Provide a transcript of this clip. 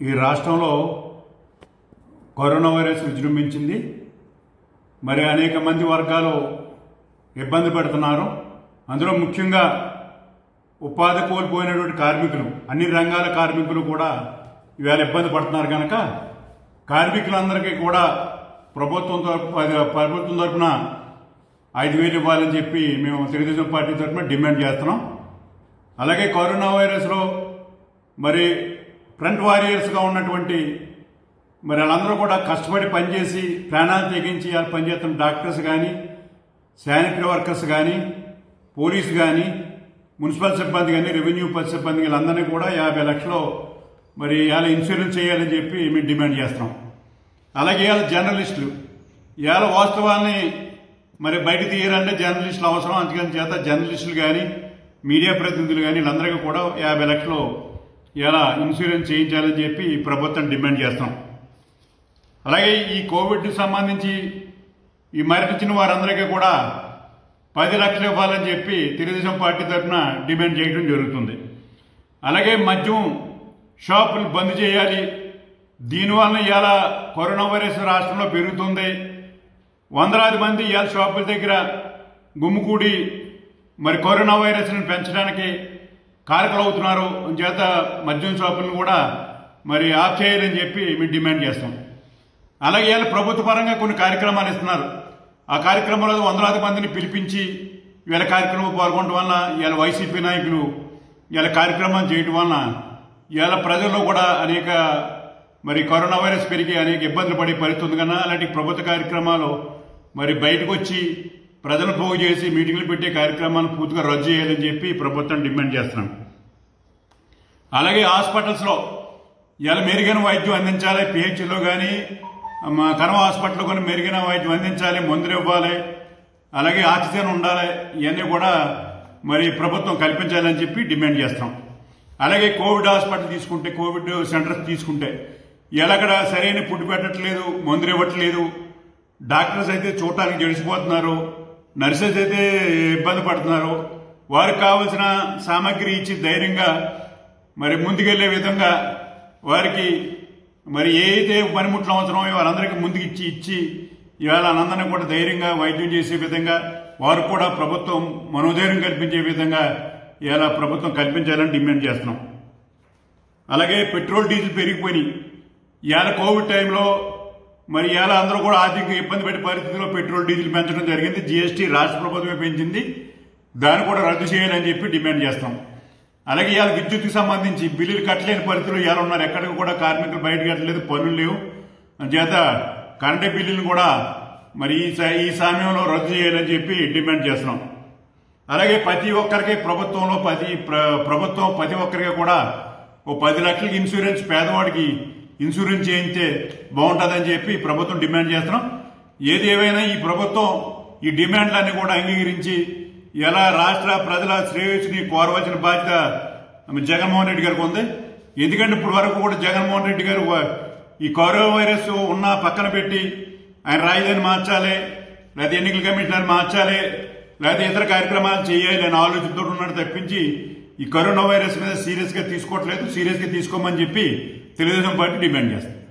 ఈ రాష్ట్రంలో corona virus విజృంభించింది మరి అనేక మంది వర్గాలు ఇబ్బంది పడుతున్నారు అందులో ముఖ్యంగా ఉపాధి కోల్పోయినటువంటి కార్మికులు అన్ని రంగాల కార్మికులు కూడా ఇవాళ ఇబ్బంది పడుతున్నారు కనుక కార్మికులందరికీ కూడా ప్రభుత్వం తరపు అది ప్రభుత్వం తరపున ఐదు వేలు ఇవ్వాలని చెప్పి మేము తెలుగుదేశం పార్టీ తరఫున డిమాండ్ చేస్తున్నాం అలాగే కరోనా వైరస్లో మరి ఫ్రంట్ వారియర్స్గా ఉన్నటువంటి మరి వాళ్ళందరూ కూడా కష్టపడి పనిచేసి ప్రాణాలు తెగించి వాళ్ళు పనిచేస్తున్న డాక్టర్స్ కానీ శానిటరీ వర్కర్స్ కానీ పోలీసు కానీ మున్సిపల్ సిబ్బంది కానీ రెవెన్యూ ప- సిబ్బంది వీళ్ళందరినీ కూడా యాభై లక్షలు మరి ఇవాళ ఇన్సూరెన్స్ చేయాలని చెప్పి మేము డిమాండ్ చేస్తున్నాం అలాగే ఇవాళ జర్నలిస్టులు ఇవాళ వాస్తవాన్ని మరి బయట తీయాలంటే జర్నలిస్టులు అవసరం అందుకని చేత జర్నలిస్టులు కానీ మీడియా ప్రతినిధులు కానీ వీళ్ళందరికీ కూడా యాభై లక్షలు ఇలా ఇన్సూరెన్స్ చేయించాలని చెప్పి ఈ ప్రభుత్వం డిమాండ్ చేస్తాం అలాగే ఈ కోవిడ్కి సంబంధించి ఈ మరణించిన వారందరికీ కూడా పది లక్షలు ఇవ్వాలని చెప్పి తెలుగుదేశం పార్టీ తరఫున డిమాండ్ చేయడం జరుగుతుంది అలాగే మద్యం షాపులు బంద్ చేయాలి దీనివల్ల ఇవాళ కరోనా వైరస్ రాష్ట్రంలో పెరుగుతుంది వందలాది మంది ఇవాళ షాపుల దగ్గర గుమ్ముకూడి మరి కరోనా వైరస్ని పెంచడానికి కారకులవుతున్నారు చేత మద్యం షాపులను కూడా మరి ఆఫ్ చేయాలని చెప్పి మేము డిమాండ్ చేస్తాం అలాగే ఇవాళ ప్రభుత్వ పరంగా కొన్ని కార్యక్రమాలు ఇస్తున్నారు ఆ కార్యక్రమంలో వందలాది మందిని పిలిపించి వీళ్ళ కార్యక్రమం పాల్గొనడం వల్ల ఇవాళ వైసీపీ నాయకులు ఇవాళ కార్యక్రమం చేయడం వలన ఇవాళ ప్రజల్లో కూడా అనేక మరి కరోనా వైరస్ పెరిగి అనేక ఇబ్బందులు పడే పరిస్థితి ఉంది కన్నా అలాంటి ప్రభుత్వ కార్యక్రమాలు మరి బయటకు వచ్చి ప్రజలను పోగు చేసి మీటింగ్లు పెట్టే కార్యక్రమాలను పూర్తిగా రద్దు చేయాలని చెప్పి ప్రభుత్వం డిమాండ్ చేస్తున్నాం అలాగే హాస్పిటల్స్లో ఇలా మెరుగైన వైద్యం అందించాలి పిహెచ్లో కానీ మా కనవ హాస్పిటల్లో కానీ మెరుగైన వైద్యం అందించాలి మందులు ఇవ్వాలి అలాగే ఆక్సిజన్ ఉండాలి ఇవన్నీ కూడా మరి ప్రభుత్వం కల్పించాలని చెప్పి డిమాండ్ చేస్తాం అలాగే కోవిడ్ హాస్పిటల్ తీసుకుంటే కోవిడ్ సెంటర్స్ తీసుకుంటే ఎలాగడ సరైన ఫుడ్ పెట్టట్లేదు మందులు ఇవ్వట్లేదు డాక్టర్స్ అయితే చూడటానికి జడిసిపోతున్నారు నర్సెస్ అయితే ఇబ్బంది పడుతున్నారు వారికి కావలసిన సామాగ్రి ఇచ్చి ధైర్యంగా మరి ముందుకెళ్లే విధంగా వారికి మరి ఏ అయితే పనిముట్లు అవసరమో వారందరికీ ముందుకు ఇచ్చి ఇచ్చి ఇవాళ అందరినీ కూడా ధైర్యంగా వైద్యం చేసే విధంగా వారు కూడా ప్రభుత్వం మనోధైర్యం కల్పించే విధంగా ఇవాళ ప్రభుత్వం కల్పించాలని డిమాండ్ చేస్తున్నాం అలాగే పెట్రోల్ డీజిల్ పెరిగిపోయినాయి ఇవాళ కోవిడ్ టైంలో మరి ఇవాళ అందరూ కూడా ఆర్థిక ఇబ్బంది పడే పరిస్థితిలో పెట్రోల్ డీజిల్ పెంచడం జరిగింది జీఎస్టీ రాష్ట్ర ప్రభుత్వమే పెంచింది దాన్ని కూడా రద్దు చేయాలని చెప్పి డిమాండ్ చేస్తాం అలాగే ఇవాళ విద్యుత్కి సంబంధించి బిల్లులు కట్టలేని పరిస్థితులు ఇవాళ ఉన్నారు ఎక్కడికి కూడా కార్మికులు బయట కట్టలేదు పనులు లేవు చేత కరెంటు బిల్లులు కూడా మరి ఈ స- ఈ సమయంలో రద్దు చేయాలని చెప్పి డిమాండ్ చేస్తున్నాం అలాగే ప్రతి ఒక్కరికి ప్రభుత్వంలో ప్రతి ప్ర- ప్రభుత్వం ప్రతి ఒక్కరికి కూడా ఓ పది లక్షలకి ఇన్సూరెన్స్ పేదవాడికి ఇన్సూరెన్స్ చేయించే బాగుంటుందని చెప్పి ప్రభుత్వం డిమాండ్ చేస్తున్నాం ఏది ఏవైనా ఈ ప్రభుత్వం ఈ డిమాండ్లన్నీ కూడా అంగీకరించి ఎలా రాష్ట్ర ప్రజల శ్రేయస్సుని కోరవలసిన బాధ్యత జగన్మోహన్ రెడ్డి గారికి ఉంది ఎందుకంటే ఇప్పటి వరకు కూడా జగన్మోహన్ రెడ్డి గారు వ- ఈ కరోనా వైరస్ ఉన్న పక్కన పెట్టి ఆయన రాజధాని మార్చాలి లేదా ఎన్నికల కమిషనర్ మార్చాలి లేదా ఇతర కార్యక్రమాలు చేయాలి అనే ఆలోచనతో ఉన్నాడు తప్పించి ఈ కరోనా వైరస్ మీద సీరియస్ గా తీసుకోవట్లేదు సీరియస్ గా తీసుకోమని చెప్పి తెలుగుదేశం పార్టీ డిమాండ్ చేస్తుంది